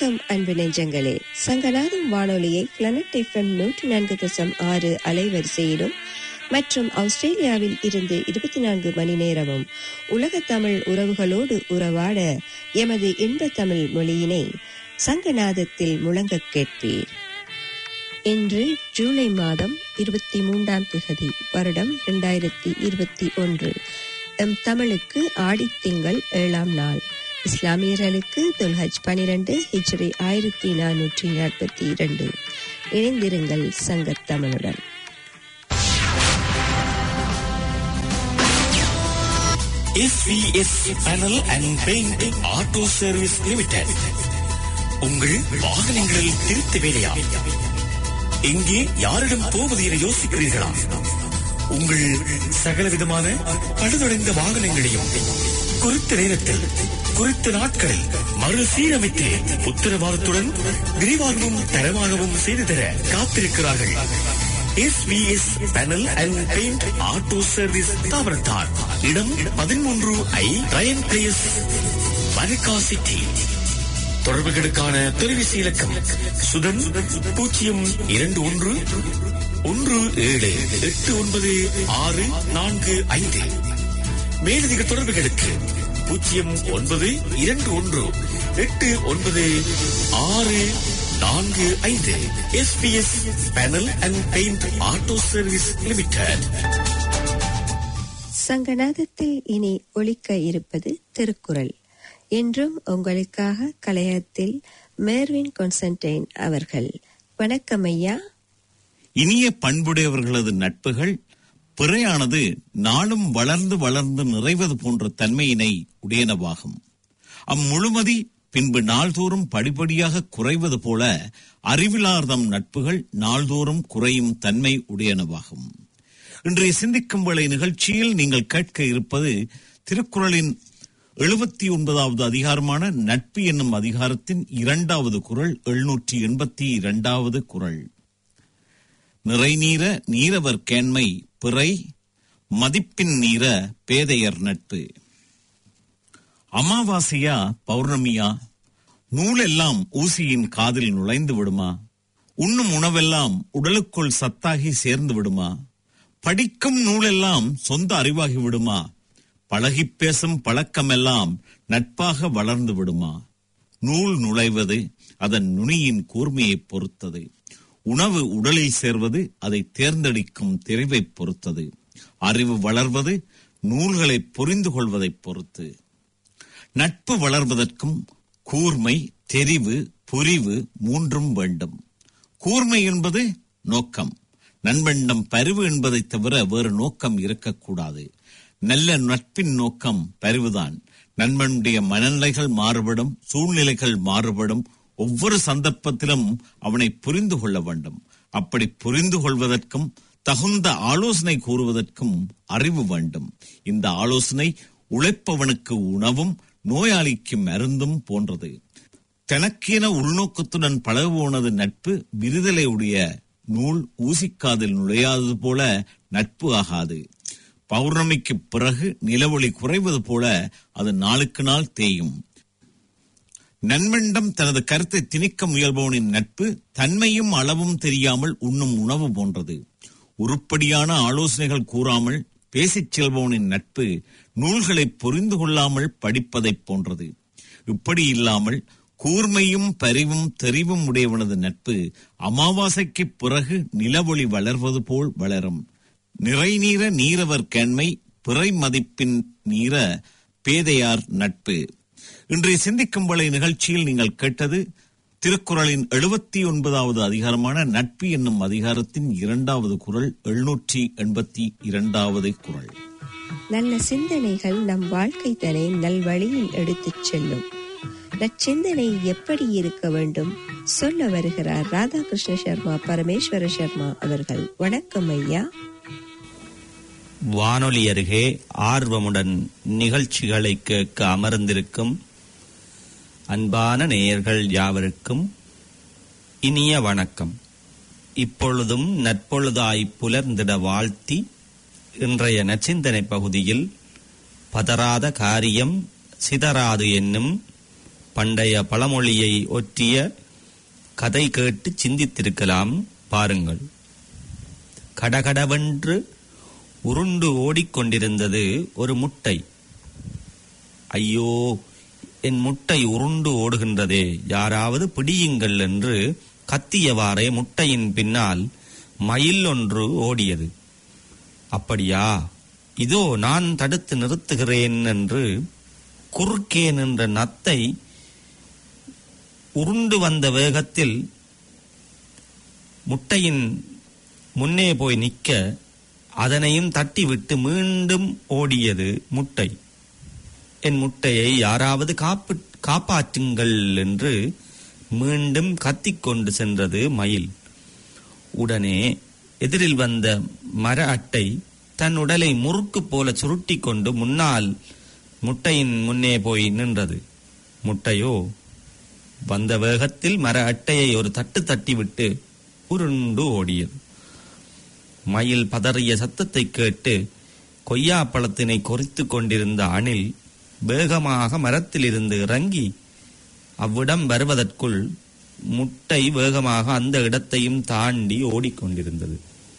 வணக்கம் அன்பு நெஞ்சங்களே சங்கநாதம் வானொலியை பிளானட் எஃப்எம் நூற்றி நான்கு தசம் ஆறு அலைவரிசையிலும் மற்றும் ஆஸ்திரேலியாவில் இருந்து இருபத்தி நான்கு மணி நேரமும் உலக தமிழ் உறவுகளோடு உறவாட எமது இன்ப தமிழ் மொழியினை சங்கநாதத்தில் முழங்கக் கேட்பீர் இன்று ஜூலை மாதம் இருபத்தி மூன்றாம் திகதி வருடம் இரண்டாயிரத்தி இருபத்தி ஒன்று எம் தமிழுக்கு ஆடித்திங்கள் ஏழாம் நாள் இஸ்லாமியர்களுக்கு துல்ஹஜ் பனிரெண்டு ஹிஜ்ரி ஆயிரத்தி நானூற்றி நாற்பத்தி இரண்டு இணைந்திருங்கள் சங்கத் தமிழுடன் SVS panel and paint auto service limited உங்கள் வாகனங்களில் திருத்த வேலையா எங்கே யாரிடம் போவது என யோசிக்கிறீர்களா உங்கள் சகலவிதமான பழுதடைந்த வாகனங்களையும் குறித்த நேரத்தில் குறித்த நாட்களில் மறுசீரமைத்து உத்தரவாதத்துடன் விரிவாகவும் தரமாகவும் செய்து தர காத்திருக்கிறார்கள் SVS panel and paint auto service தாவரத்தார் இடம் பதிமூன்று Irene place Manukau city தொடர்புகளுக்கான தொலைபேசி இலக்கம் சுதன் பூஜ்ஜியம் இரண்டு ஒன்று ஒன்று ஏழு எட்டு ஒன்பது ஆறு நான்கு ஐந்து மேலதிக தொடர்புகளுக்கு பூஜ்ஜியம் ஒன்பது இரண்டு ஒன்று எட்டு ஒன்பது ஆறு நான்கு ஐந்து SBS panel and paint auto service limited சங்கநாதத்தில் இனி ஒலிக்க இருப்பது திருக்குறள் என்றும் உங்களுக்காக கலையத்தில் மேர்வின் கொன்சன்டைன் அவர்கள் வணக்கம் ஐயா இனிய பண்புடையவர்களது நட்புகள் பிறையானது நாளும் வளர்ந்து வளர்ந்து நிறைவது போன்ற தன்மையினை உடையனவாகும் அம்முழுமதி பின்பு நாள்தோறும் படிப்படியாக குறைவது போல அறிவிலார்தம் நட்புகள் நாள்தோறும் குறையும் தன்மை உடையனவாகும் இன்றைய சிந்திக்கும் வேளை நிகழ்ச்சியில் நீங்கள் கேட்க இருப்பது திருக்குறளின் எழுபத்தி ஒன்பதாவது அதிகாரமான நட்பு என்னும் அதிகாரத்தின் இரண்டாவது குரல் எழுநூற்றி எண்பத்தி இரண்டாவது குரல் நிறைநீர நீரவர் கேண்மை பிறை மதிப்பின் நீர பேதையர் நட்பு அமாவாசையா பௌர்ணமியா நூலெல்லாம் ஊசியின் காதில் நுழைந்து விடுமா உண்ணும் உணவெல்லாம் உடலுக்குள் சத்தாகி சேர்ந்து விடுமா படிக்கும் நூலெல்லாம் சொந்த அறிவாகி விடுமா பழகிப் பேசும் பழக்கமெல்லாம் நட்பாக வளர்ந்து விடுமா நூல் நுழைவது அதன் நுனியின் கூர்மையைப் பொறுத்தது உணவு உடலில் சேர்வது அதை தேர்ந்தெடுக்கும் தெரிவைப் பொறுத்தது அறிவு வளர்வது நூல்களை புரிந்து கொள்வதைப் பொறுத்து நட்பு வளர்வதற்கும் கூர்மை தெரிவு புரிவு மூன்றும் வேண்டும் கூர்மை என்பது நோக்கம் நண்பண்டம் பரிவு என்பதைத் தவிர வேறு நோக்கம் இருக்கக்கூடாது நல்ல நட்பின் நோக்கம் பரிவுதான் நண்பனுடைய மனநிலைகள் மாறுபடும் சூழ்நிலைகள் மாறுபடும் ஒவ்வொரு சந்தர்ப்பத்திலும் அவனை புரிந்து கொள்ள வேண்டும் அப்படி புரிந்து கொள்வதற்கும் தகுந்த ஆலோசனை கூறுவதற்கும் அறிவு வேண்டும் இந்த ஆலோசனை உழைப்பவனுக்கு உணவும் நோயாளிக்கு மருந்தும் போன்றது தனக்கென உள்நோக்கத்துடன் பழகுவோனது நட்பு விருதலை உடைய நூல் ஊசிக்காதில் நுழையாதது போல நட்பு ஆகாது பௌர்ணமிக்கு பிறகு நிலவொளி குறைவது போல அது நாளுக்கு நாள் தேயும் நண்பண்டம் தனது கருத்தை திணிக்க முயல்பவனின் நட்பு தன்மையும் அளவும் தெரியாமல் உண்ணும் உணவு போன்றது உருப்படியான ஆலோசனைகள் கூறாமல் பேசிச் செல்பவனின் நட்பு நூல்களை புரிந்து கொள்ளாமல் படிப்பதைப் போன்றது இப்படி இல்லாமல் கூர்மையும் பரிவும் தெரிவும் உடையவனது நட்பு அமாவாசைக்கு பிறகு நிலவொளி வளர்வது போல் வளரும் நிறைநீர நீரவர் கேண்மை பிறை மதிப்பின் நீர பேதையார் நட்பு இன்றைய சிந்திக்கும் வலை நிகழ்ச்சியில் நீங்கள் கேட்டது திருக்குறளின் எழுபத்தி ஒன்பதாவது அதிகாரமான நட்பு என்னும் அதிகாரத்தின் இரண்டாவது குரல் எழுநூற்றி எண்பத்தி இரண்டாவது குரல் நல்ல சிந்தனைகள் நம் வாழ்க்கை தனை நல்வழியில் எடுத்துச் செல்லும் நற்சிந்தனை எப்படி இருக்க வேண்டும் சொல்ல வருகிறார் ராதாகிருஷ்ண சர்மா பரமேஸ்வர சர்மா அவர்கள் வணக்கம் ஐயா வானொலி அருகே ஆர்வமுடன் நிகழ்ச்சிகளை கேட்க அமர்ந்திருக்கும் அன்பான நேயர்கள் யாவருக்கும் இனிய வணக்கம் இப்பொழுதும் நற்பொழுதாய் புலர்ந்திட வாழ்த்தி இன்றைய நச்சிந்தனை பகுதியில் பதறாத காரியம் சிதறாது என்னும் பண்டைய பழமொழியை ஒற்றிய கதை கேட்டு சிந்தித்திருக்கலாம் பாருங்கள் கடகடவென்று உருண்டு ஓடிக்கொண்டிருந்தது ஒரு முட்டை ஐயோ என் முட்டை உருண்டு ஓடுகின்றதே யாராவது பிடியுங்கள் என்று கத்தியவாறே முட்டையின் பின்னால் மயில் ஒன்று ஓடியது அப்படியா இதோ நான் தடுத்து நிறுத்துகிறேன் என்று குறுக்கே நின்ற நத்தை உருண்டு வந்த வேகத்தில் முட்டையின் முன்னே போய் நிற்க அதனையும் தட்டிவிட்டு மீண்டும் ஓடியது முட்டை என் முட்டையை யாராவது காப்பு காப்பாற்றுங்கள் என்று மீண்டும் கத்திக்கொண்டு சென்றது மயில் உடனே எதிரில் வந்த மர அட்டை தன் உடலை முறுக்கு போல சுருட்டி கொண்டு முன்னால் முட்டையின் முன்னே போய் நின்றது முட்டையோ வந்த வேகத்தில் மர அட்டையை ஒரு தட்டு தட்டிவிட்டு உருண்டு ஓடியது மயில் பதறிய சத்தத்தை கேட்டு கொய்யாப்பழத்தினை கொறித்து கொண்டிருந்த அணில் வேகமாக மரத்திலிருந்து இறங்கி அவ்விடம் வருவதற்குள் முட்டை வேகமாக அந்த இடத்தையும் தாண்டி ஓடிக்கொண்டிருந்தது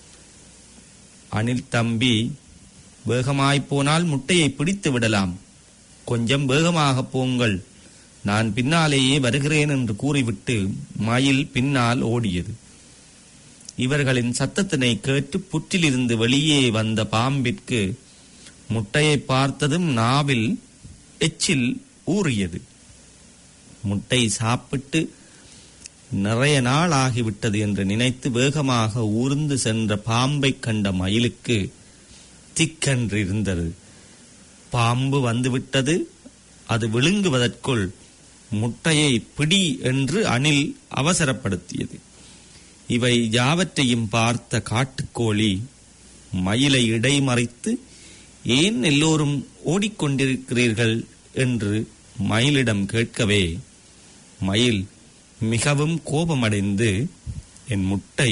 அணில் தம்பி வேகமாய்ப் போனால் முட்டையை பிடித்து விடலாம் கொஞ்சம் வேகமாக போங்கள் நான் பின்னாலேயே வருகிறேன் என்று கூறிவிட்டு மயில் பின்னால் ஓடியது இவர்களின் சத்தத்தினை கேட்டு புற்றிலிருந்து வெளியே வந்த பாம்பிற்கு முட்டையை பார்த்ததும் நாவில் எச்சில் ஊறியது முட்டை சாப்பிட்டு நிறைய நாள் ஆகிவிட்டது என்று நினைத்து வேகமாக ஊர்ந்து சென்ற பாம்பை கண்ட மயிலுக்கு திக்கென்று இருந்தது பாம்பு வந்துவிட்டது அது விழுங்குவதற்குள் முட்டையை பிடி என்று அணில் அவசரப்படுத்தியது இவை யாவற்றையும் பார்த்த காட்டுக்கோழி மயிலை இடைமறைத்து ஏன் எல்லோரும் ஓடிக்கொண்டிருக்கிறீர்கள் என்று மயிலிடம் கேட்கவே மயில் மிகவும் கோபமடைந்து என் முட்டை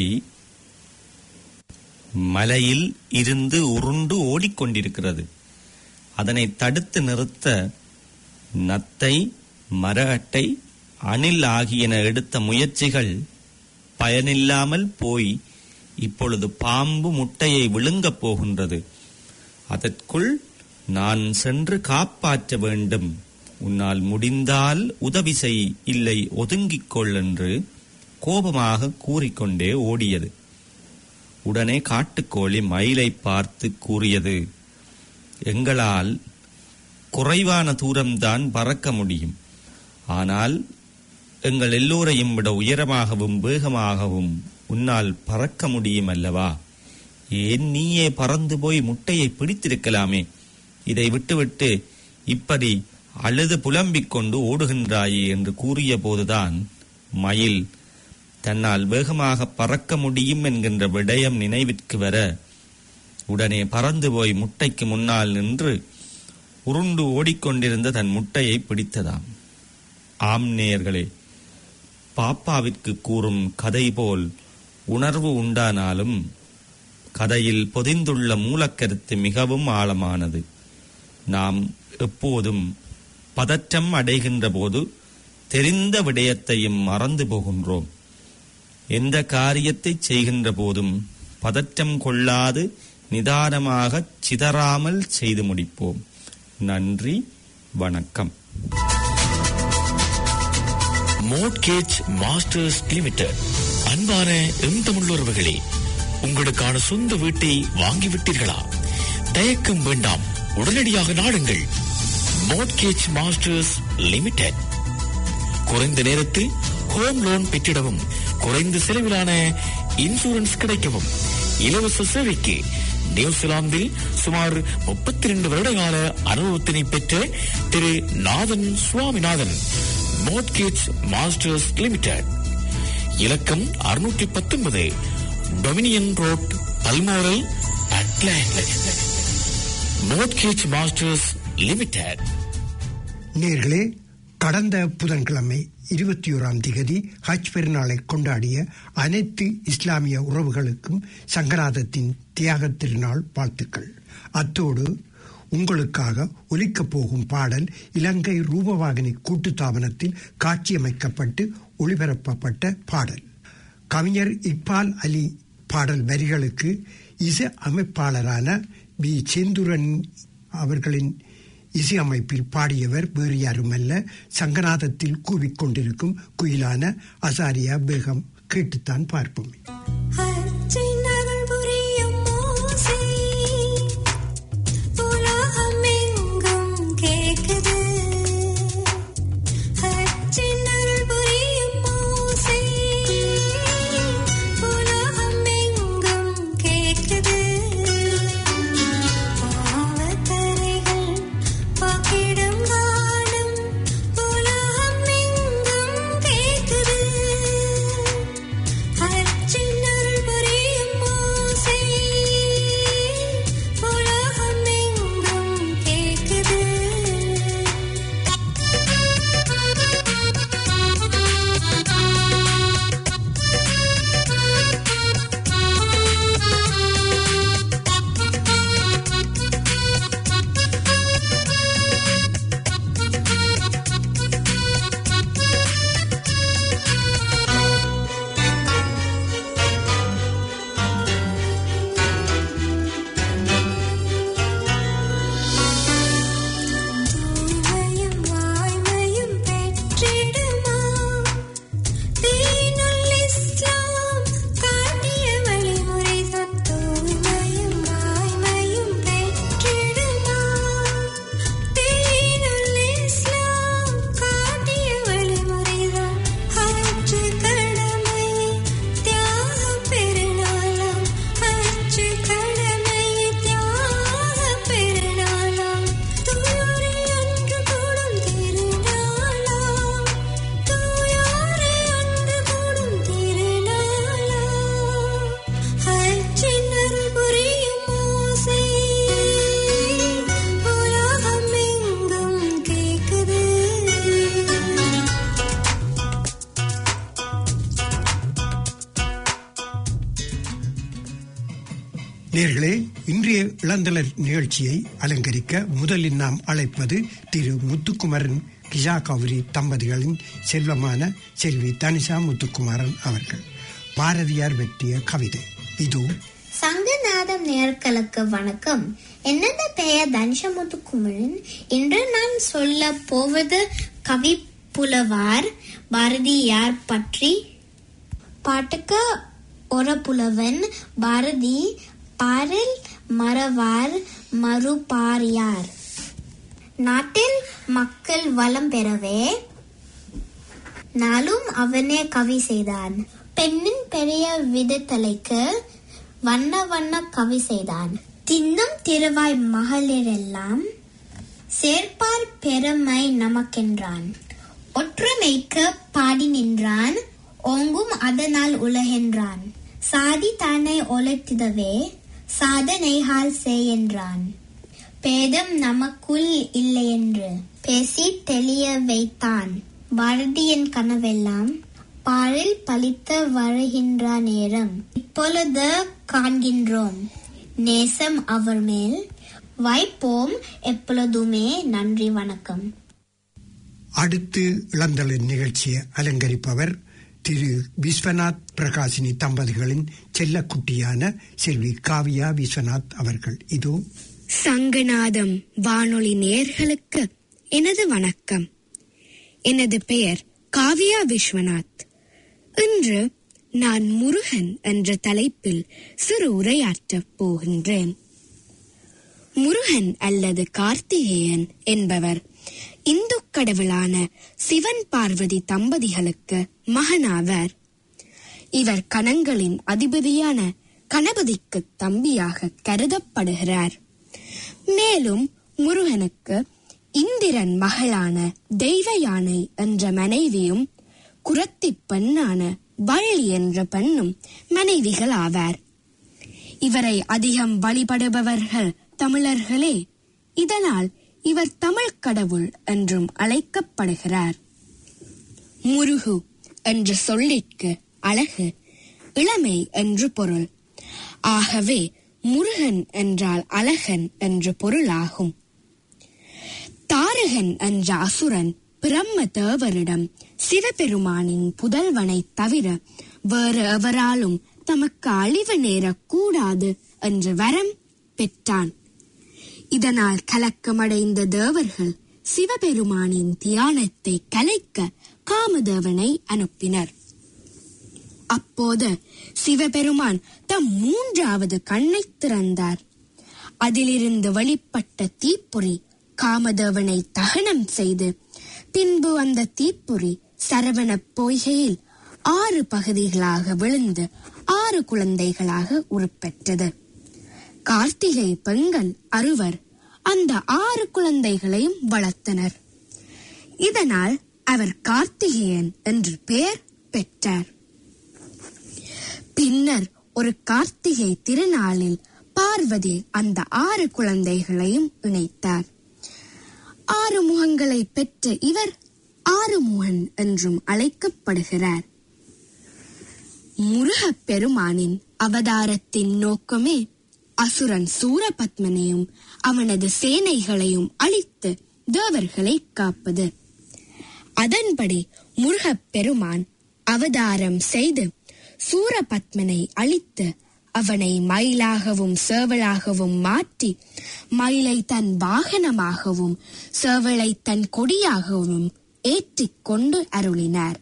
மலையில் இருந்து உருண்டு ஓடிக்கொண்டிருக்கிறது அதனை தடுத்து நிறுத்த நத்தை மர அட்டை அணில் ஆகியன எடுத்த முயற்சிகள் பயனில்லாமல் போய் இப்பொழுது பாம்பு முட்டையை விழுங்கப் போகின்றது அதற்குள் நான் சென்று காப்பாற்ற வேண்டும் உன்னால் முடிந்தால் உதவி செய் இல்லை ஒதுங்கிக் கொள் என்று கோபமாக கூறிக்கொண்டே ஓடியது உடனே காட்டுக்கோழி மயிலை பார்த்து கூறியது எங்களால் குறைவான தூரம்தான் பறக்க முடியும் ஆனால் எங்கள் எல்லோரையும் விட உயரமாகவும் வேகமாகவும் உன்னால் பறக்க முடியும் அல்லவா ஏன் நீயே பறந்து போய் முட்டையை பிடித்திருக்கலாமே இதை விட்டுவிட்டு இப்படி அழுது புலம்பிக் கொண்டு ஓடுகின்றாயே என்று கூறிய போதுதான் மயில் தன்னால் வேகமாக பறக்க முடியும் என்கின்ற விடயம் நினைவிற்கு வர உடனே பறந்து போய் முட்டைக்கு முன்னால் நின்று உருண்டு ஓடிக்கொண்டிருந்த தன் முட்டையை பிடித்ததாம் ஆம் நேயர்களே பாப்பாவிற்கு கூறும் கதை போல் உணர்வு உண்டானாலும் கதையில் பொதிந்துள்ள மூலக்கருத்து மிகவும் ஆழமானது நாம் எப்போதும் பதற்றம் அடைகின்ற போது தெரிந்த விடயத்தையும் மறந்து போகின்றோம் எந்த காரியத்தை செய்கின்ற போதும் பதற்றம் கொள்ளாது நிதானமாக சிதறாமல் செய்து முடிப்போம் நன்றி வணக்கம் மோட்கேஜ் மாஸ்டர்ஸ் லிமிடெட் அன்பான எம் தமிழுறவுகளே உங்களுக்கான சொந்த வீட்டை வாங்கிவிட்டீர்களா தயக்கம் வேண்டாம் உடனடியாக நாடுங்கள் மோட்கேஜ் மாஸ்டர்ஸ் லிமிடெட் குறைந்த நேரத்தில் ஹோம் லோன் பெற்றிடவும் குறைந்த செலவிலான இன்சூரன்ஸ் கிடைக்கவும் இலவச சேவைக்கு நியூசிலாந்தில் சுமார் முப்பத்தி ரெண்டு வருடகால அனுபவத்தினை பெற்ற Thiru Nathan Swaminathan mortgage masters limited இலக்கம் அறுநூற்றி பத்தொன்பது Dominion road Balmoral Auckland mortgage masters limited நேர்களே கடந்த புதன்கிழமை இருபத்தி ஓராம் திகதி ஹஜ் பெருநாளை கொண்டாடிய அனைத்து இஸ்லாமிய உறவுகளுக்கும் சங்கராதத்தின் தியாக திருநாள் வாழ்த்துக்கள் அத்தோடு உங்களுக்காக ஒலிக்கப் போகும் பாடல் இலங்கை ரூபவாகினி கூட்டுத்தாபனத்தில் காட்சியமைக்கப்பட்டு ஒளிபரப்பப்பட்ட பாடல் கவிஞர் இக்பால் அலி பாடல் வரிகளுக்கு இசை அமைப்பாளரான பி செந்துரன் அவர்களின் இசையமைப்பில் பாடியவர் வேறு யாருமல்ல சங்கநாதத்தில் கூவிக்கொண்டிருக்கும் குயிலான அசாரியா பேகம் கேட்டுத்தான் பார்ப்போம் அர்ச்சைநருள் புரியும் ஓசை உலகமெங்கும் கேக்குது. அர்ச்சைநருள் புரியும் ஓசை உலகமெங்கும் கேக்குது. பாவக்கரைகள் பகிடும் காலம் உலகமெங்கும் கேக்குது. அர்ச்சனருள் புரியும் ஓசை உலகமெங்கும் கேக்குது தூய்மையும் வாய்மையும் பெற்றிடுமா தீனுல் இஸ்லாம் காட்டிய வழிமுறை தான் தூய்மையும் வாய்மையும் பெற்றிடுமா தீனுல் இஸ்லாம் காட்டிய வழிமுறை தான் ஹஜ் கடமை தியாக பெருநாளாம் ஹஜ் கடமை தியாக பெருநாளாம் தூயாரை அன்று கூடும் திருநாளாம் தூயாரை அன்று கூடும் திருநாளாம் ஹஜ்ஜின் அருள் புரியும் ஓசை உலகமெங்கும் கேக்குது நேர்களே இன்றைய இளந்தலர் நிகழ்ச்சியை அலங்கரிக்க முதலில் நாம் அழைப்பது திரு முத்துக்குமரன் கிஷா கௌரி தம்பதிகளின் செல்வமான செல்வி தனிஷா முத்துக்குமாரன் அவர்கள் பாரதியார் வெட்டிய கவிதை இதோ சங்கநாதம் நேர்களுக்கு வணக்கம் என்னென்ன பெயர் தனுஷமுத்துக்குமரன் இன்று நான் சொல்ல போவது கவி புலவார் பாரதியார் பற்றி பாட்டுக்கு ஒரு புலவன் பாரதி பாரில் மறவார் மறுபாரியார் நாட்டில் மக்கள் வளம் பெறவே நாளும் அவனே கவி செய்தான் பெண்ணின் பெரிய விதத்தலைக்கு வண்ண வண்ண கவி செய்தான் தின்னும் திருவாய் மகளிரெல்லாம் சேர்ப்பார் பெருமை நமக்கென்றான் ஒற்றுமைக்கு பாடி நின்றான் ஓங்கும் அதனால் உலகென்றான் சாதி தானே ஒலைத்திடவே சாதனைகள் செய்கின்றான் பேதம் நமக்குள் இல்லையென்று பேசி தெளிய வைத்தான் பாரதியின் கனவெல்லாம் பாரில் பலித்த வருகின்ற நேரம் இப்பொழுது காண்கின்றோம் நேசம் அவர் மேல் வைப்போம் எப்பொழுதுமே நன்றி வணக்கம் அடுத்து இளந்தலர் நிகழ்ச்சியை அலங்கரிப்பவர் திரு விஸ்வநாத் பிரகாசினி தம்பதிகளின் செல்லக்குட்டியான செல்வி காவியா விஸ்வநாத் அவர்கள் இதோ சங்கநாதம் வானொலி நேர்களுக்கு எனது வணக்கம் எனது பெயர் காவியா விஸ்வநாத் இன்று நான் முருகன் என்ற தலைப்பில் சிறு உரையாற்றப் போகின்றேன் முருகன் அல்லது கார்த்திகேயன் என்பவர் இந்து கடவுளான சிவன் பார்வதி தம்பதிகளுக்கு மகனாவர் இவர் கணங்களின் அதிபதியான கணபதிக்கு தம்பியாக கருதப்படுகிறார் மேலும் முருகனுக்கு இந்திரன் மகளான தெய்வ யானை என்ற மனைவியும் குரத்தி பெண்ணான வள்ளி என்ற பெண்ணும் மனைவிகள் ஆவார் இவரை அதிகம் வழிபடுபவர்கள் தமிழர்களே இதனால் இவர் தமிழ் கடவுள் என்றும் அழைக்கப்படுகிறார் முருகு என்ற சொல்லிற்கு அழகு இளமை என்று பொருள் ஆகவே முருகன் என்றால் அழகன் என்று பொருளாகும் தாரகன் என்ற அசுரன் பிரம்ம தேவரிடம் சிவபெருமானின் புதல்வனை தவிர வேறு எவராலும் தமக்கு அழிவு நேரக்கூடாது என்று வரம் பெற்றான் இதனால் கலக்கமடைந்த தேவர்கள் சிவபெருமானின் தியானத்தை கலைக்க காமதேவனை அனுப்பினர் அப்போது சிவபெருமான் தம் மூன்றாவது கண்ணை திறந்தார் அதிலிருந்து வெளிப்பட்ட தீப்பொறி காமதேவனை தகனம் செய்து பின்பு அந்த தீப்பொறி சரவண பொய்கையில் ஆறு பகுதிகளாக விழுந்து ஆறு குழந்தைகளாக உருப்பெற்றது கார்த்திகை பெண்கள் அறுவர் அந்த ஆறு குழந்தைகளையும் வளர்த்தனர் இதனால் அவர் கார்த்திகேயன் என்று பெயர் பெற்றார் பின்னர் ஒரு கார்த்திகை திருநாளில் பார்வதி அந்த ஆறு குழந்தைகளையும் இணைத்தார் ஆறு முகங்களை பெற்ற இவர் ஆறுமுகன் என்றும் அழைக்கப்படுகிறார் முருகப் பெருமானின் அவதாரத்தின் நோக்கமே அசுரன் சூரபத்மனையும் அவனது சேனைகளையும் அழித்து தேவர்களை காப்பது அதன்படி முருகப் பெருமான் அவதாரம் செய்து சூரபத்மனை அழித்து அவனை மயிலாகவும் சேவலாகவும் மாற்றி மயிலை தன் வாகனமாகவும் சேவலை தன் கொடியாகவும் ஏற்றிக் கொண்டு அருளினார்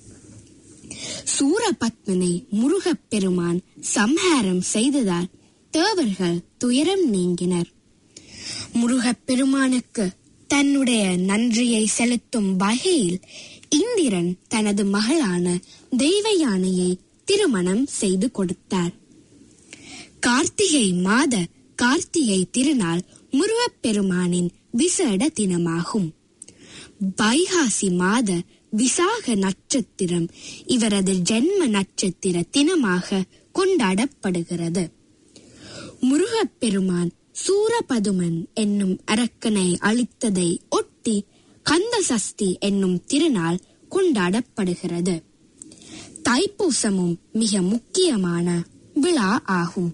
சூரபத்மனை முருகப் பெருமான் சம்ஹாரம் செய்ததால் தேவர்கள் துயரம் நீங்கினர் முருகப் பெருமானுக்கு தன்னுடைய நன்றியை செலுத்தும் வகையில் இந்திரன் தனது மகளான தெய்வ யானையை திருமணம் செய்து கொடுத்தார் கார்த்திகை மாத கார்த்திகை திருநாள் முருகப்பெருமானின் விசேட தினமாகும் வைகாசி மாத விசாக நட்சத்திரம் இவரது ஜென்ம நட்சத்திர தினமாக கொண்டாடப்படுகிறது முருகப்பெருமான் சூரபதுமன் என்னும் அரக்கனை அழித்ததை ஒட்டி கந்த சஷ்டி என்னும் திருநாள் கொண்டாடப்படுகிறது தைப்பூசமும் மிக முக்கியமான விழா ஆகும்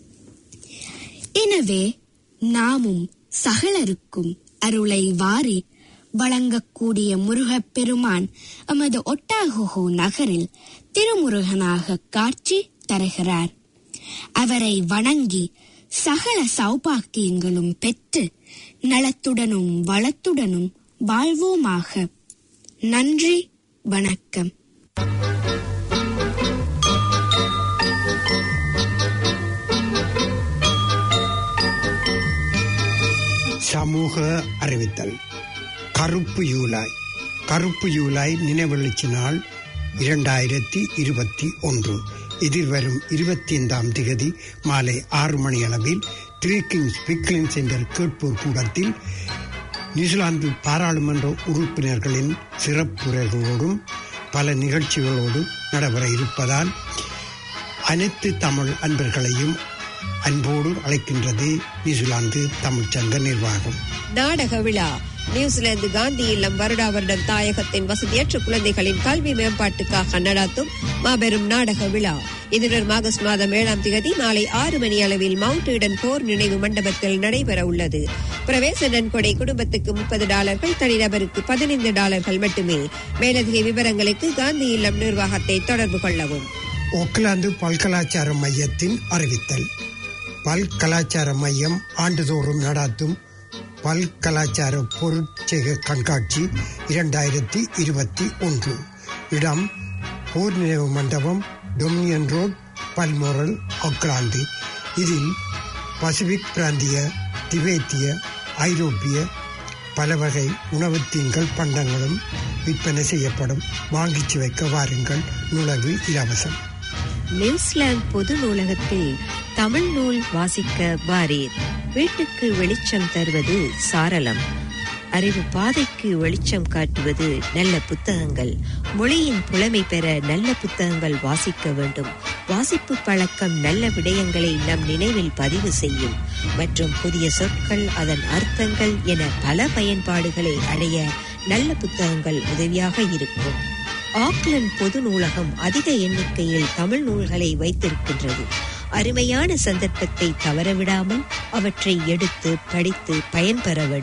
எனவே நாமும் சகலருக்கும் அருளை வாரி வழங்கக்கூடிய முருகப் பெருமான் எமது ஒட்டாகுகோ நகரில் திருமுருகனாக காட்சி தருகிறார் அவரை வணங்கி சகல சௌபாக்கியங்களும் பெற்று நலத்துடனும் வளத்துடனும் வாழ்வோமாக நன்றி வணக்கம் சமூக அறிவித்தல் கருப்பு யூலாய் கருப்பு யூலாய் நினைவெழுச்சி நாள் இரண்டாயிரத்தி இருபத்தி ஒன்று எதிர்வரும் இருபத்தி ஐந்தாம் திகதி மாலை ஆறு மணி அளவில் த்ரீ கிங்ஸ் பிக்லின் சென்டர் கேட்போர் கூடத்தில் நியூசிலாந்து பாராளுமன்ற உறுப்பினர்களின் சிறப்புரைகளோடும் பல நிகழ்ச்சிகளோடு நடைபெற இருப்பதால் அனைத்து தமிழ் அன்பர்களையும் அன்போடு அழைக்கின்றது நியூசிலாந்து தமிழ்ச்சங்க நிர்வாகம் நாடக விழா நியூசிலாந்து காந்தி இல்லம் வருடா வருடம் தாயகத்தின் வசதியற்ற குழந்தைகளின் கல்வி மேம்பாட்டுக்காக நடாத்தும் மாபெரும் நாடக விழா எதிர்வரும் ஆகஸ்ட் மாதம் ஏழாம் தேதி மாலை ஆறு மணி அளவில் மவுண்ட் ஈடன் போர் நினைவு மண்டபத்தில் நடைபெற உள்ளது பிரவேச நன்கொடை குடும்பத்துக்கு முப்பது டாலர்கள் தனிநபருக்கு பதினைந்து டாலர்கள் மட்டுமே மேலதிக விவரங்களுக்கு காந்தி இல்லம் நிர்வாகத்தை தொடர்பு கொள்ளவும் ஒக்லாந்து பல்கலாச்சார மையத்தின் அறிவித்தல் பல்கலாச்சார மையம் ஆண்டுதோறும் நடாத்தும் பல்கலாச்சார பொருட்செக கண்காட்சி இரண்டாயிரத்தி இருபத்தி ஒன்று இடம் போர் நினைவு மண்டபம் டொமினியன் ரோட் பல்மோரல் ஒக்லாந்து இதில் பசிபிக் பிராந்திய திபேத்திய ஐரோப்பிய பல வகை உணவுத் தீன்கள் பண்டங்களும் விற்பனை செய்யப்படும் வாங்கிச்சு வைக்க வாருங்கள் நுழைவு இலவசம் நியூசிலாந்து பொது நூலகத்தில் தமிழ் நூல் வாசிக்க வாரீர் வீட்டுக்கு வெளிச்சம் தருவது சாரளம் அறிவு பாதைக்கு வெளிச்சம் காட்டுவது நல்ல புத்தகங்கள் மொழியின் புலமை பெற நல்ல புத்தகங்கள் வாசிக்க வேண்டும் வாசிப்பு பழக்கம் நல்ல விடயங்களை நம் நினைவில் பதிவு செய்யும் மற்றும் புதிய சொற்கள் அதன் அர்த்தங்கள் என பல பயன்பாடுகளை அடைய நல்ல புத்தகங்கள் உதவியாக இருக்கும் ஆக்லண்ட் பொது நூலகம் அதிக எண்ணிக்கையில் தமிழ் நூல்களை வைத்திருக்கின்றது அருமையான சந்தர்ப்பத்தை தவறவிடாமல் அவற்றை எடுத்து படித்து பயன்பெற வேண்டும்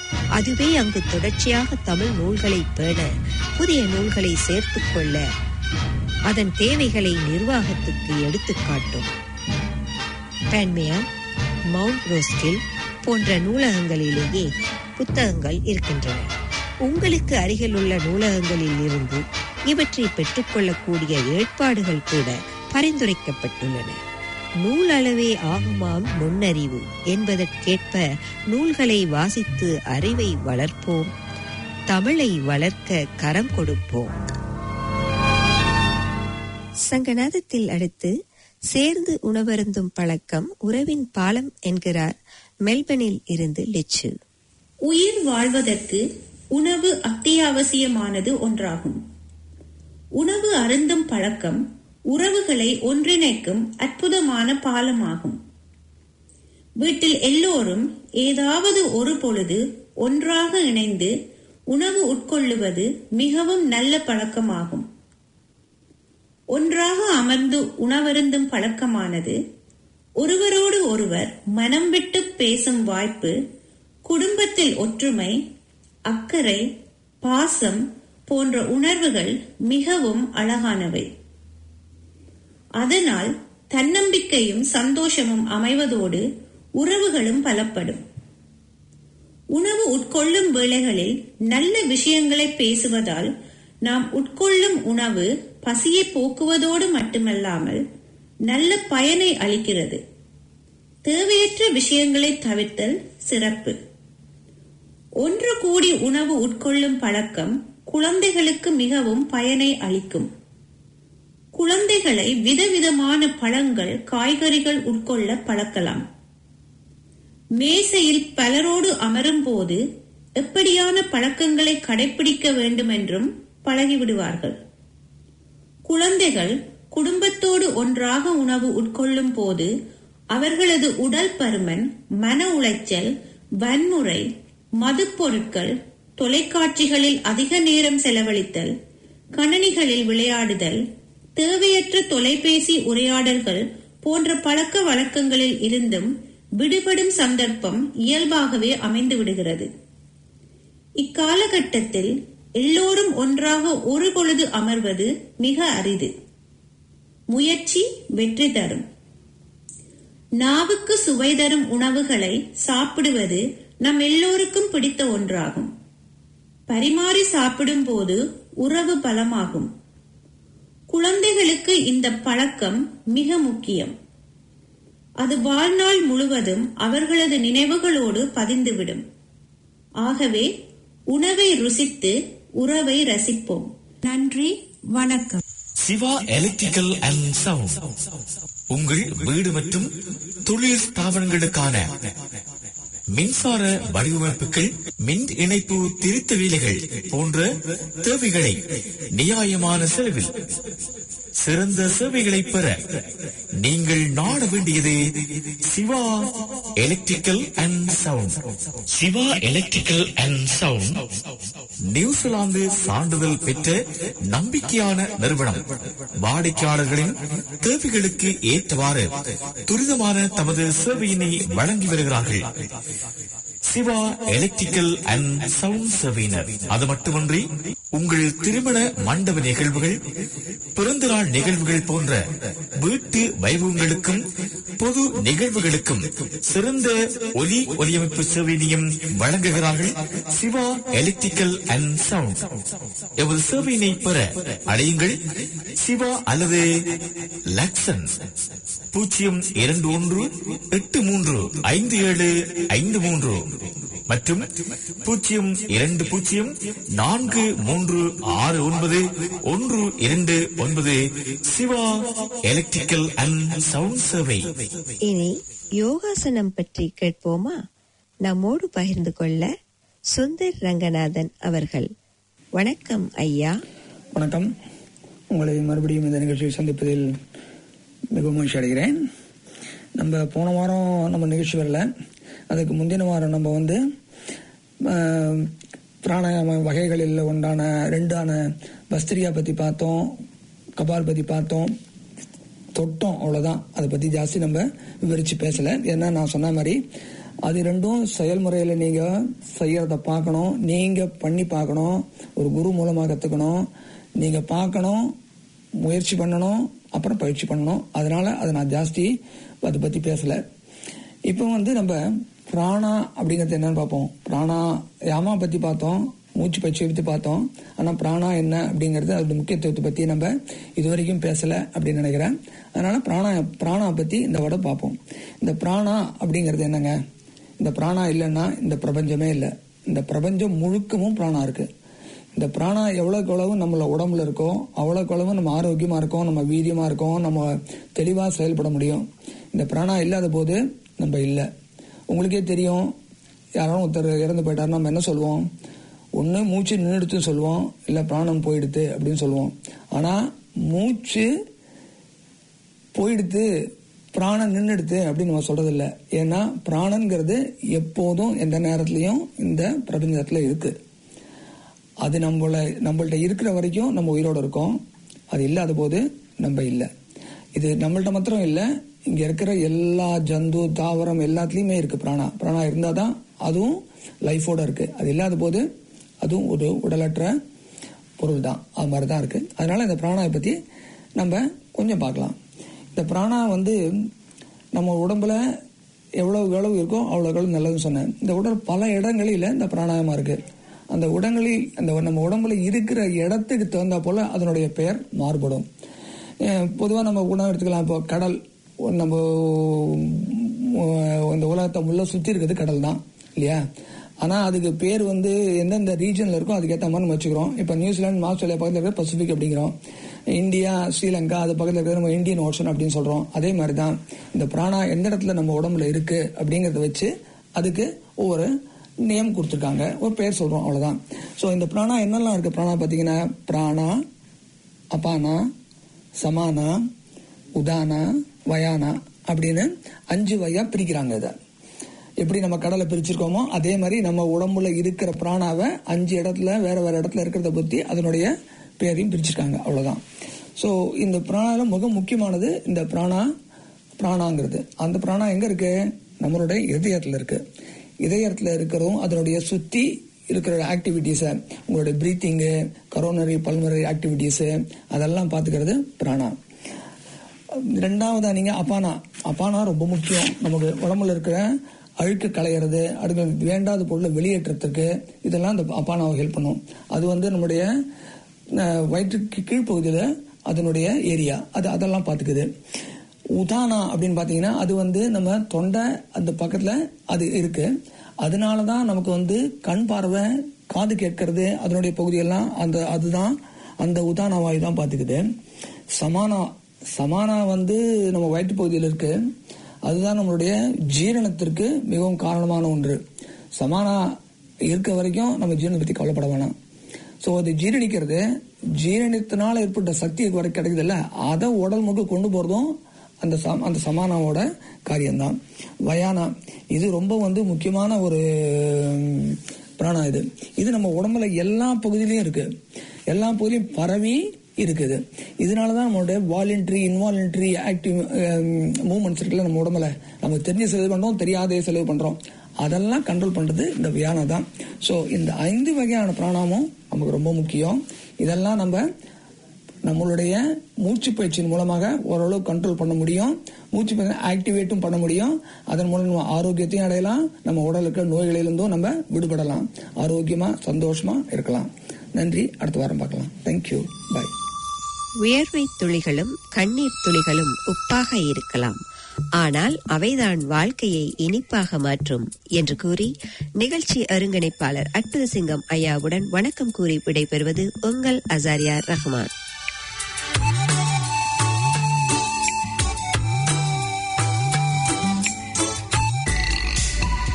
அதுவே அங்கு தொடர்ச்சியாக தமிழ் நூல்களை பேண புதிய நூல்களை சேர்த்துக் கொள்ள அதன் தேவைகளை நிர்வாகத்துக்கு எடுத்துக்காட்டும் பேன்மியா மவுண்ட் ரோஸ்கில் போன்ற நூலகங்களிலேயே புத்தகங்கள் இருக்கின்றன உங்களுக்கு அருகில் உள்ள நூலகங்களில் இருந்து இவற்றை பெற்றுக்கொள்ளக்கூடிய ஏற்பாடுகள் கூட பரிந்துரைக்கப்பட்டுள்ளன நூல் அளவே ஆகுமாம் நுண்ணறிவு என்பதற்கேற்ப நூல்களை வாசித்து அறிவை வளர்ப்போம் தமிழை வளர்க்க கரம் கொடுப்போம் சங்கநாதத்தில் அடுத்து சேர்ந்து உணவருந்தும் பழக்கம் உறவின் பாலம் என்கிறார் மெல்பனில் இருந்து லிச்சு உயிர் வாழ்வதற்கு உணவு அத்தியாவசியமானது ஒன்றாகும் உணவு அருந்தும் பழக்கம் உறவுகளை ஒன்றிணைக்கும் அற்புதமான பாலமாகும் வீட்டில் எல்லோரும் ஏதாவது ஒரு பொழுது ஒன்றாக இணைந்து உணவு உட்கொள்ளுவது மிகவும் நல்ல பழக்கமாகும் ஒன்றாக அமர்ந்து உணவருந்தும் பழக்கமானது ஒருவரோடு ஒருவர் மனம் விட்டு பேசும் வாய்ப்பு குடும்பத்தில் ஒற்றுமை அக்கறை பாசம் போன்ற உணர்வுகள் மிகவும் அழகானவை அதனால் தன்னம்பிக்கையும் சந்தோஷமும் அமைவதோடு உறவுகளும் பலப்படும் உணவு உட்கொள்ளும் வேளைகளில் நல்ல விஷயங்களை பேசுவதால் நாம் உட்கொள்ளும் உணவு பசியை போக்குவதோடு மட்டுமல்லாமல் நல்ல பயனை அளிக்கிறது தேவையற்ற விஷயங்களை தவிர்த்தல் சிறப்பு ஒன்று கூடி உணவு உட்கொள்ளும் பழக்கம் குழந்தைகளுக்கு மிகவும் பயனை அளிக்கும் குழந்தைகளை விதவிதமான பழங்கள் காய்கறிகள் உட்கொள்ள பழக்கலாம் மேசையில் பலரோடு அமரும் போது எப்படியான பழக்கங்களை கடைபிடிக்க வேண்டும் என்றும் பழகிவிடுவார்கள் குழந்தைகள் குடும்பத்தோடு ஒன்றாக உணவு உட்கொள்ளும் போது அவர்களது உடல் பருமன் மன உளைச்சல் வன்முறை மதுப்பொருட்கள் தொலைக்காட்சிகளில் அதிக நேரம் செலவழித்தல் கணனிகளில் விளையாடுதல் தேவையற்ற தொலைபேசி உரையாடல்கள் போன்ற பழக்க வழக்கங்களில் இருந்தும் விடுபடும் சந்தர்ப்பம் இயல்பாகவே அமைந்து விடுகிறது இக்காலகட்டத்தில் எல்லோரும் ஒன்றாக ஒரு பொழுது அமர்வது மிக அரிது முயற்சி வெற்றி தரும் நாவுக்கு சுவை தரும் உணவுகளை சாப்பிடுவது நம் எல்லோருக்கும் பிடித்த ஒன்றாகும் பரிமாறி சாப்பிடும் போது உறவு பலமாகும் குழந்தைகளுக்கு இந்த பழக்கம் மிக முக்கியம் அது வாழ்நாள் முழுவதும் அவர்களது நினைவுகளோடு பதிந்துவிடும் ஆகவே உணவை ருசித்து உறவை ரசிப்போம் நன்றி வணக்கம் சிவா எலக்ட்ரிக்கல் அண்ட் சவுண்ட் உங்கள் வீடு மற்றும் தொழில் ஸ்தாபனங்களுக்கான மின்சார வடிவமைப்புகள் மின் இணைப்பு திருத்த வேலைகள் போன்ற தேவைகளை நியாயமான செலவில் சிறந்த சேவைகளை பெற நீங்கள் நாட வேண்டியது Siva electrical and sound Siva electrical and sound New Zealand சான்றிதழ் பெற்ற நம்பிக்கையான நிறுவனம் வாடிக்கையாளர்களின் தேவைகளுக்கு ஏற்றவாறு துரிதமான தமது சேவையினை வழங்கி வருகிறார்கள் சிவா எலக்ட்ரிக்கல் அண்ட் சவுண்ட் சேவையினர் அது மட்டுமன்றி உங்கள் திருமண மண்டப நிகழ்வுகள் பிறந்தநாள் நிகழ்வுகள் போன்ற வீட்டு வைபவங்களுக்கும் பொது நிகழ்வுகளுக்கும் சிறந்த ஒலி ஒலியமைப்பு சேவையினையும் வழங்குகிறார்கள் சிவா எலக்ட்ரிக்கல் அண்ட் சவுண்ட் எமது சேவையினை பெற அடையுங்கள் சிவா அல்லது லக்சன் பூஜ்ஜியம் இரண்டு ஒன்று எட்டு மூன்று ஐந்து ஏழு ஐந்து மூன்று மற்றும் பூஜ்ஜியம் இரண்டு பூஜ்ஜியம் நான்கு மூன்று ஆறு ஒன்பது ஒன்று இரண்டு ஒன்பது சிவா எலக்ட்ரிக்கல் அண்ட் சவுண்ட் சேவை இனி யோகாசனம் பற்றி கேட்போமா நம்மோடு பகிர்ந்து கொள்ள சுந்தர் ரங்கநாதன் அவர்கள் வணக்கம் ஐயா வணக்கம் உங்களை மறுபடியும் இந்த நிகழ்ச்சியில் சந்திப்பதில் மிகவும் மகிழ்ச்சி அடைகிறேன் நம்ம போன வாரம் நம்ம நிகழ்ச்சி வரல அதுக்கு முந்தின வாரம் நம்ம வந்து ஆஹ், பிராணாயாம வகைகளில் உண்டான ரெண்டான பஸ்திரியா பற்றி பார்த்தோம் கபால் பற்றி பார்த்தோம் தொட்டோம் அவ்வளோதான் அதை பற்றி ஜாஸ்தி நம்ம விவரித்து பேசலை ஏன்னா நான் சொன்ன மாதிரி அது ரெண்டும் செயல்முறையில நீங்க செய்யறத பார்க்கணும் நீங்க பண்ணி பார்க்கணும் ஒரு குரு மூலமா கத்துக்கணும் நீங்க பார்க்கணும் முயற்சி பண்ணணும் அப்புறம் பயிற்சி பண்ணணும் அதனால அதை நான் ஜாஸ்தி அதை பத்தி பேசல இப்போ வந்து நம்ம பிராணா அப்படிங்கறது என்னன்னு பார்ப்போம் பிராணா யாமா பத்தி பார்த்தோம் மூச்சு பயிற்சியை பத்தி பார்த்தோம் ஆனா பிராணா என்ன அப்படிங்கறது அதோட முக்கியத்துவத்தை பத்தி நம்ம இதுவரைக்கும் பேசல அப்படின்னு நினைக்கிறேன் அதனால பிராணா பிராணா பத்தி இந்த வட பார்ப்போம் இந்த பிராணா அப்படிங்கிறது என்னங்க இந்த பிராணா இல்லைன்னா இந்த பிரபஞ்சமே இல்லை இந்த பிரபஞ்சம் முழுக்கமும் பிராணா இருக்கு இந்த பிராணா எவ்வளவுக்கு எவ்வளவு நம்மள உடம்புல இருக்கோ அவ்வளவுக்கு எவ்வளவு நம்ம ஆரோக்கியமா இருக்கோம் நம்ம வீரியமா இருக்கோம் நம்ம தெளிவா செயல்பட முடியும் இந்த பிராணா இல்லாத போது நம்ம இல்லை உங்களுக்கே தெரியும் யாராலும் ஒருத்தர் இறந்து போயிட்டாரு நம்ம என்ன சொல்லுவோம் ஒண்ணு மூச்சு நின்றுடுத்து சொல்லுவோம் இல்ல பிராணம் போயிடுத்து அப்படின்னு சொல்லுவோம் ஆனா மூச்சு போயிடுத்து பிராணம் நின்றுடுத்து அப்படின்னு நம்ம சொல்றது இல்ல ஏன்னா பிராணங்கிறது எப்போதும் எந்த நேரத்திலையும் இந்த பிரபஞ்சத்துல இருக்கு அது நம்மள நம்மள்ட்ட இருக்கிற வரைக்கும் நம்ம உயிரோட இருக்கோம் அது இல்லாத போது நம்ம இல்லை இது நம்மள்ட்ட மாத்திரம் இல்லை இங்க இருக்கிற எல்லா ஜந்து தாவரம் எல்லாத்துலயுமே இருக்கு பிராணா பிராணா இருந்தாதான் அதுவும் லைஃபோட இருக்கு அது இல்லாத போது அதுவும் ஒரு உடலற்ற பொருள் தான் அது மாதிரி தான் இருக்கு அதனால இந்த பிராணாவை பத்தி நம்ம கொஞ்சம் பார்க்கலாம் இந்த பிராணா வந்து நம்ம உடம்புல எவ்வளவு எவ்வளவு இருக்கோ அவ்வளவு எவ்வளவு நல்லதுன்னு சொன்னேன் இந்த உடல் பல இடங்களில இந்த பிராணாயமா இருக்கு அந்த உடங்களில் அந்த நம்ம உடம்புல இருக்கிற இடத்துக்கு தகுந்தா போல அதனுடைய பெயர் மாறுபடும் பொதுவாக நம்ம உணவு எடுத்துக்கலாம் இப்போ கடல் நம்ம உம், இந்த உலகத்தை முள்ள சுத்தி இருக்கிறது கடல் தான் இல்லையா ஆனா அதுக்கு பேர் வந்து எந்தெந்த ரீஜன்ல இருக்கோ அதுக்கேற்ற மாதிரி நம்ம வச்சுக்கிறோம் இப்போ நியூசிலாந்து ஆஸ்திரேலியா பக்கத்தில் இருக்கிற பசிபிக் அப்படிங்கிறோம் இந்தியா ஸ்ரீலங்கா அது பக்கத்தில் இருக்கிற நம்ம இந்தியன் ஓஷன் அப்படின்னு சொல்றோம் அதே மாதிரி தான் இந்த பிராணா எந்த இடத்துல நம்ம உடம்புல இருக்கு அப்படிங்கறத வச்சு அதுக்கு ஒவ்வொரு நேம் கொடுத்துருக்காங்க ஒரு பேர் சொல்றோம் அவ்வளவுதான் ஸோ இந்த பிராணா என்னெல்லாம் இருக்கு பிராணா பார்த்தீங்கன்னா பிராணா அபானா சமானா உதானா வயானா அப்படின்னு அஞ்சு வகையா பிரிக்கிறாங்க இதை எப்படி நம்ம கடலை பிரிச்சிருக்கோமோ அதே மாதிரி நம்ம உடம்புல இருக்கிற பிராணாவை அஞ்சு இடத்துல வேற வேற இடத்துல இருக்கிறத பத்தி அதனுடைய பேரையும் பிரிச்சிருக்காங்க அவ்வளவுதான் ஸோ இந்த பிராணால மிக முக்கியமானது இந்த பிராணா பிராணாங்கிறது அந்த பிராணா எங்க இருக்கு நம்மளுடைய இதயத்துல இருக்கு இதயத்துல இருக்கிறதும் அதனுடைய சுத்தி இருக்கிற ஆக்டிவிட்டிஸை உங்களுடைய பிரீத்திங்கு கரோனரி பல்மரி ஆக்டிவிட்டிஸு அதெல்லாம் பார்த்துக்கிறது பிராணா ரெண்டாவதா நீங்க அப்பானா அப்பானா ரொம்ப முக்கியம் நமக்கு உடம்புல இருக்கிற அழுக்கு களையிறது அடுத்து வேண்டாத பொருளை வெளியேற்றத்துக்கு இதெல்லாம் இந்த அப்பானாவை ஹெல்ப் பண்ணும் அது வந்து நம்முடைய அஹ், வயிற்றுக்கு கீழ்ப்பகுதியில அதனுடைய ஏரியா அது அதெல்லாம் பார்த்துக்குது உதானா அப்படின்னு பாத்தீங்கன்னா அது வந்து நம்ம தொண்டை அந்த பக்கத்துல அது இருக்கு அதனாலதான் நமக்கு வந்து கண் பார்வை காது கேட்கறது அதனுடைய பகுதியெல்லாம் அந்த அதுதான் அந்த உதான வாயு தான் பாத்துக்குது சமானா சமானா வந்து நம்ம வயிற்று பகுதியில் இருக்கு அதுதான் நம்மளுடைய ஜீரணத்திற்கு மிகவும் காரணமான ஒன்று சமானா இருக்க வரைக்கும் நம்ம ஜீரணத்தை பத்தி கவலைப்பட வேணாம் சோ அது ஜீரணிக்கிறது ஜீரணித்தனால ஏற்பட்ட சக்தி வரை கிடைக்குது இல்ல அதை உடல் முழுக்க கொண்டு போறதும் அந்த சம- அந்த சமானாவோட காரியம்தான் வயானா இது ரொம்ப வந்து முக்கியமான ஒரு ம், பிராணா இது இது நம்ம உடம்புல எல்லா பகுதியிலயும் இருக்கு எல்லா பகுதியிலும் பரவி இருக்குது இதனாலதான் நம்மளுடைய வாலண்டரி இன்வாலண்டரி ஆக்டிவ் மூவ்மெண்ட்ஸ் இருக்குல்ல நம்ம உடம்புல நம்ம தெரிஞ்ச செலவு பண்றோம் தெரியாத செலவு பண்றோம் அதெல்லாம் கண்ட்ரோல் பண்றது இந்த வியானா தான் ஸோ இந்த ஐந்து வகையான பிராணாமும் நமக்கு ரொம்ப முக்கியம் இதெல்லாம் நம்ம நம்மளுடைய மூச்சு பயிற்சியின் மூலமாக ஓரளவு கண்ட்ரோல் பண்ண முடியும் மூச்சு பயிற்சி ஆக்டிவேட்டும் பண்ண முடியும் அதன் மூலம் நம்ம ஆரோக்கியத்தையும் அடையலாம் நம்ம உடலுக்கு நோய்களிலிருந்தும் நம்ம விடுபடலாம் ஆரோக்கியமா சந்தோஷமா இருக்கலாம் நன்றி அடுத்த வாரம் பார்க்கலாம் தேங்க்யூ பாய் வியர்வை துளிகளும் கண்ணீர் துளிகளும் உப்பாக இருக்கலாம் ஆனால் அவைதான் வாழ்க்கையை இனிப்பாக மாற்றும் என்று கூறி நிகழ்ச்சி ஒருங்கிணைப்பாளர் அற்புத சிங்கம் ஐயாவுடன் வணக்கம் கூறி விடைபெறுவது உங்கள் அசாரியா ரஹ்மான்